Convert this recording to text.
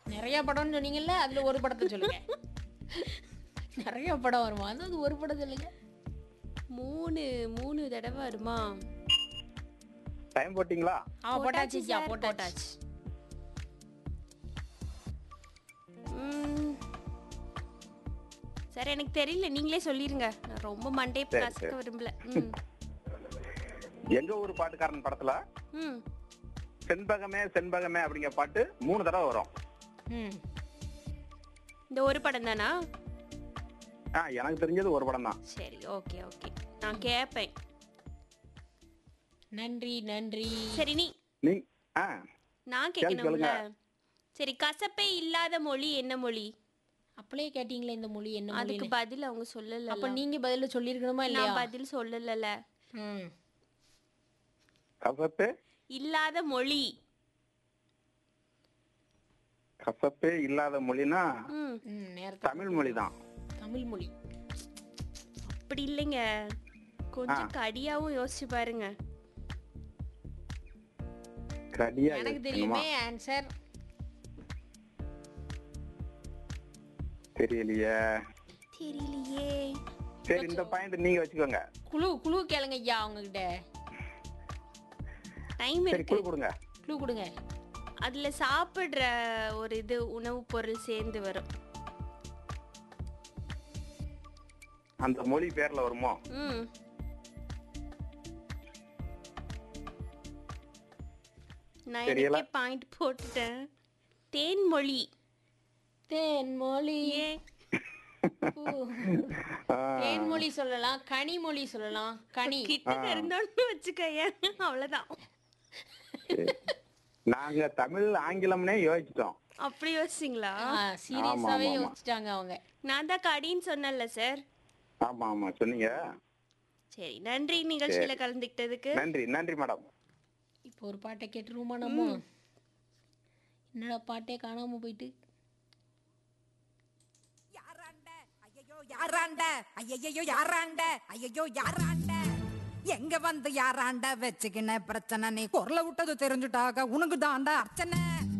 நிறைய படம்னு சொன்னீங்கல்ல அதுல ஒரு படத்தை சொல்லுங்க நிறைய படம் வருமா அது அது ஒரு படம் சொல்லுங்க மூணு மூணு தடவை வருமா டைம் போட்டிங்களா ஆ போட்டாச்சு ஐயா sir, போட்டாச்சு ம். சார் எனக்கு தெரியல நீங்களே சொல்லிருங்க நான் ரொம்ப மண்டே சரி, கசக்க சரி. விரும்பல ம் எங்க ஊர் பாட்டுக்காரன் படத்துல ம் செண்பகமே செண்பகமே அப்படிங்கிற பாட்டு மூணு தடவை வரும் ம் இந்த ஒரு படம் தானா ஆ எனக்கு தெரிஞ்சது ஒரு படம் தான் சரி ஓகே ஓகே நான் கேட்பேன் நன்றி நன்றி சரி நீ நீ ஆ நான் கேளு, கேட்கணும்ல கேளுங்க. சரி கசப்பே இல்லாத மொழி என்ன மொழி அப்படியே கேட்டீங்களே இந்த மொழி என்ன அதுக்கு மொழி பதில் அவங்க சொல்லல அப்ப நீங்க பதில சொல்லிருக்கணுமா இல்லையா நான் பதில் சொல்லல ம் கசப்பே இல்லாத மொழி கசப்பே இல்லாத மொழினா ம் ம் நேரத்தை தமிழ் மொழி தான் தமிழ் மொழி அப்படி இல்லைங்க கொஞ்சம் கடியாவும் யோசிச்சு பாருங்க கடியா எனக்கு யோசிக்கணுமா? தெரியுமே ஆன்சர் தெரியலையே தெரியலையே சரி இந்த பாயிண்ட் நீங்க வச்சுக்கோங்க குழு குழு கேளுங்க ஐயா அவங்ககிட்ட டைம் சரி இருக்கு குழு கொடுங்க குழு கொடுங்க அதுல சாப்பிடுற ஒரு இது உணவு பொருள் சேர்ந்து வரும் அந்த மொழி பேர்ல வருமோ ம் நான் தெரியல. எனக்கே பாயிண்ட் போட்டுட்டேன் தேன்மொழி தேன்மொழி ஏன் ஆ, தேன்மொழி சொல்லலாம் கனிமொழி சொல்லலாம் கனி கிட்ட இருந்தோன்னு வச்சுக்கயேன் அவ்வளவுதான் சரி. நாங்க தமிழ் ஆங்கிலம்னே யோசிச்சிட்டோம் அப்படி யோசிச்சிங்களா சீரியஸாவே ஆமா, ஆமா. யோசிச்சிட்டாங்க அவங்க நான் தான் கடின்னு சொன்னேன்ல சார் ஆமா ஆமா சொன்னீங்க சரி நன்றி நிகழ்ச்சியில கலந்துக்கிட்டதுக்கு நன்றி நன்றி மேடம் இப்போ ஒரு பாட்டை கேட்டுருவோமா நம்ம என்னடா பாட்டே காணாம போயிட்டு யாராண்ட ஐயையோ யாராண்ட ஐயையோ யாராண்ட ஐயையோ யாராண்ட எங்க வந்து யாராண்ட வச்சுக்கின பிரச்சனை நீ குரல விட்டது தெரிஞ்சுட்டாக உனக்கு தாண்டா அர்ச்சனை